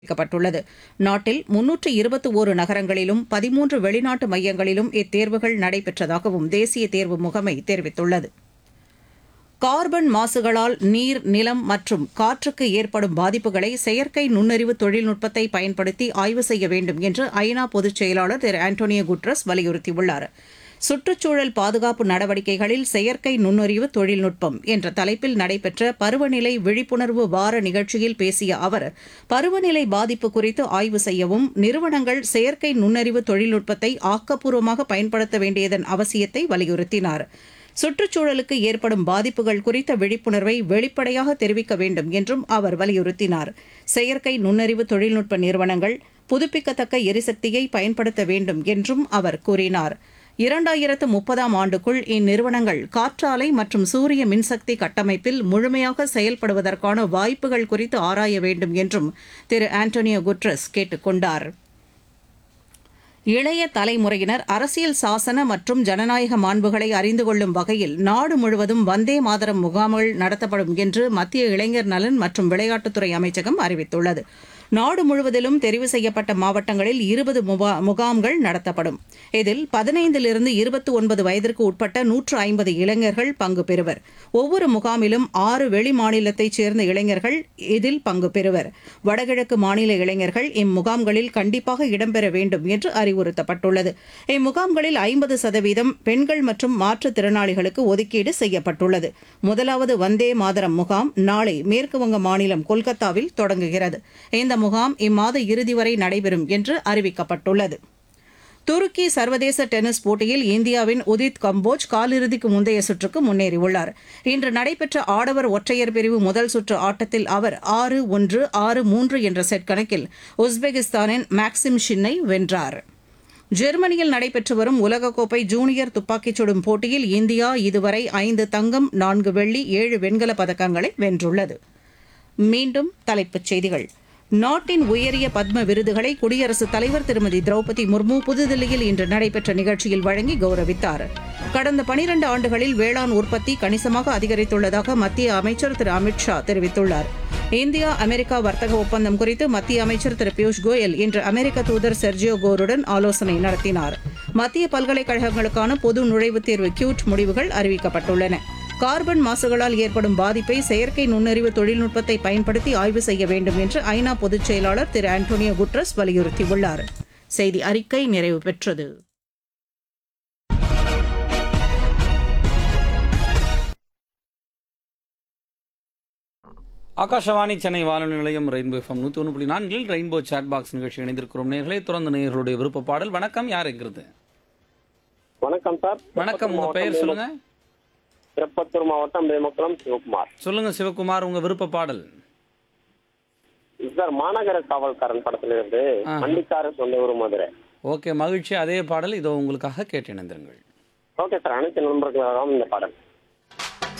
அறிவிக்கப்பட்டுள்ளது நாட்டில் முன்னூற்று இருபத்தி ஒரு நகரங்களிலும் பதிமூன்று வெளிநாட்டு மையங்களிலும் இத்தேர்வுகள் நடைபெற்றதாகவும் தேசிய தேர்வு முகமை தெரிவித்துள்ளது கார்பன் மாசுகளால் நீர் நிலம் மற்றும் காற்றுக்கு ஏற்படும் பாதிப்புகளை செயற்கை நுண்ணறிவு தொழில்நுட்பத்தை பயன்படுத்தி ஆய்வு செய்ய வேண்டும் என்று ஐநா பொதுச் செயலாளர் திரு ஆண்டோனியோ குட்ரஸ் வலியுறுத்தியுள்ளார் சுற்றுச்சூழல் பாதுகாப்பு நடவடிக்கைகளில் செயற்கை நுண்ணறிவு தொழில்நுட்பம் என்ற தலைப்பில் நடைபெற்ற பருவநிலை விழிப்புணர்வு வார நிகழ்ச்சியில் பேசிய அவர் பருவநிலை பாதிப்பு குறித்து ஆய்வு செய்யவும் நிறுவனங்கள் செயற்கை நுண்ணறிவு தொழில்நுட்பத்தை ஆக்கப்பூர்வமாக பயன்படுத்த வேண்டியதன் அவசியத்தை வலியுறுத்தினார் சுற்றுச்சூழலுக்கு ஏற்படும் பாதிப்புகள் குறித்த விழிப்புணர்வை வெளிப்படையாக தெரிவிக்க வேண்டும் என்றும் அவர் வலியுறுத்தினார் செயற்கை நுண்ணறிவு தொழில்நுட்ப நிறுவனங்கள் புதுப்பிக்கத்தக்க எரிசக்தியை பயன்படுத்த வேண்டும் என்றும் அவர் கூறினார் இரண்டாயிரத்து முப்பதாம் ஆண்டுக்குள் இந்நிறுவனங்கள் காற்றாலை மற்றும் சூரிய மின்சக்தி கட்டமைப்பில் முழுமையாக செயல்படுவதற்கான வாய்ப்புகள் குறித்து ஆராய வேண்டும் என்றும் திரு ஆண்டோனியோ குட்ரஸ் கேட்டுக் கொண்டார் இளைய தலைமுறையினர் அரசியல் சாசன மற்றும் ஜனநாயக மாண்புகளை அறிந்து கொள்ளும் வகையில் நாடு முழுவதும் வந்தே மாதரம் முகாம்கள் நடத்தப்படும் என்று மத்திய இளைஞர் நலன் மற்றும் விளையாட்டுத்துறை அமைச்சகம் அறிவித்துள்ளது நாடு முழுவதிலும் தெரிவு செய்யப்பட்ட மாவட்டங்களில் இருபது முகாம்கள் நடத்தப்படும் இதில் பதினைந்திலிருந்து இருபத்தி ஒன்பது வயதிற்கு உட்பட்ட நூற்று ஐம்பது இளைஞர்கள் பங்கு பெறுவர் ஒவ்வொரு முகாமிலும் ஆறு வெளி மாநிலத்தைச் சேர்ந்த இளைஞர்கள் இதில் பங்கு பெறுவர் வடகிழக்கு மாநில இளைஞர்கள் இம்முகாம்களில் கண்டிப்பாக இடம்பெற வேண்டும் என்று அறிவுறுத்தப்பட்டுள்ளது இம்முகாம்களில் ஐம்பது சதவீதம் பெண்கள் மற்றும் மாற்றுத்திறனாளிகளுக்கு ஒதுக்கீடு செய்யப்பட்டுள்ளது முதலாவது வந்தே மாதரம் முகாம் நாளை மேற்குவங்க மாநிலம் கொல்கத்தாவில் தொடங்குகிறது இந்த முகாம் இம்மாத இறுதி வரை நடைபெறும் என்று அறிவிக்கப்பட்டுள்ளது துருக்கி சர்வதேச டென்னிஸ் போட்டியில் இந்தியாவின் உதித் கம்போஜ் காலிறுதிக்கு முந்தைய சுற்றுக்கு முன்னேறியுள்ளார் இன்று நடைபெற்ற ஆடவர் ஒற்றையர் பிரிவு முதல் சுற்று ஆட்டத்தில் அவர் ஆறு ஒன்று ஆறு மூன்று என்ற செட் கணக்கில் உஸ்பெகிஸ்தானின் மேக்சிம் ஷின்னை வென்றார் ஜெர்மனியில் நடைபெற்று வரும் உலகக்கோப்பை ஜூனியர் துப்பாக்கிச் சுடும் போட்டியில் இந்தியா இதுவரை ஐந்து தங்கம் நான்கு வெள்ளி ஏழு வெண்கலப் பதக்கங்களை வென்றுள்ளது மீண்டும் தலைப்புச் செய்திகள் நாட்டின் உயரிய பத்ம விருதுகளை குடியரசுத் தலைவர் திருமதி திரௌபதி முர்மு புதுதில்லியில் இன்று நடைபெற்ற நிகழ்ச்சியில் வழங்கி கௌரவித்தார் கடந்த பனிரண்டு ஆண்டுகளில் வேளாண் உற்பத்தி கணிசமாக அதிகரித்துள்ளதாக மத்திய அமைச்சர் திரு அமித் ஷா தெரிவித்துள்ளார் இந்தியா அமெரிக்கா வர்த்தக ஒப்பந்தம் குறித்து மத்திய அமைச்சர் திரு பியூஷ் கோயல் இன்று அமெரிக்க தூதர் செர்ஜியோ கோருடன் ஆலோசனை நடத்தினார் மத்திய பல்கலைக்கழகங்களுக்கான பொது நுழைவுத் தேர்வு கியூட் முடிவுகள் அறிவிக்கப்பட்டுள்ளன கார்பன் மாசுகளால் ஏற்படும் பாதிப்பை செயற்கை நுண்ணறிவு தொழில்நுட்பத்தை பயன்படுத்தி ஆய்வு செய்ய வேண்டும் என்று ஐநா பொதுச் செயலாளர் திரு ஆண்டோனியோ குட்ரஸ் வலியுறுத்தியுள்ளார் செய்தி அறிக்கை நிறைவு பெற்றது ஆகாஷவாணி சென்னை வானொலி நிலையம் ரெயின்போ எஃப்எம் நூற்றி ஒன்று புள்ளி நான்கில் ரெயின்போ சாட் பாக்ஸ் நிகழ்ச்சி இணைந்திருக்கிறோம் நேர்களே தொடர்ந்து நேயர்களுடைய விருப்ப பாடல் வணக்கம் யார் எங்கிறது வணக்கம் சார் வணக்கம் உங்க பெயர் சொல்லுங்க திருப்பத்தூர் மாவட்டம் மேமக்குளம் சிவகுமார் சொல்லுங்க சிவகுமார் உங்க விருப்ப பாடல் சார் மாநகர காவல்காரன் படத்துல இருந்து ஆ. வண்டிக்கார சொந்த ஊர் மதுரை ஓகே மகிழ்ச்சி அதே பாடல் இதோ உங்களுக்காக கேட்டு இணைந்திருங்கள் ஓகே சார் அனைத்து நண்பர்களும் இந்த பாடல்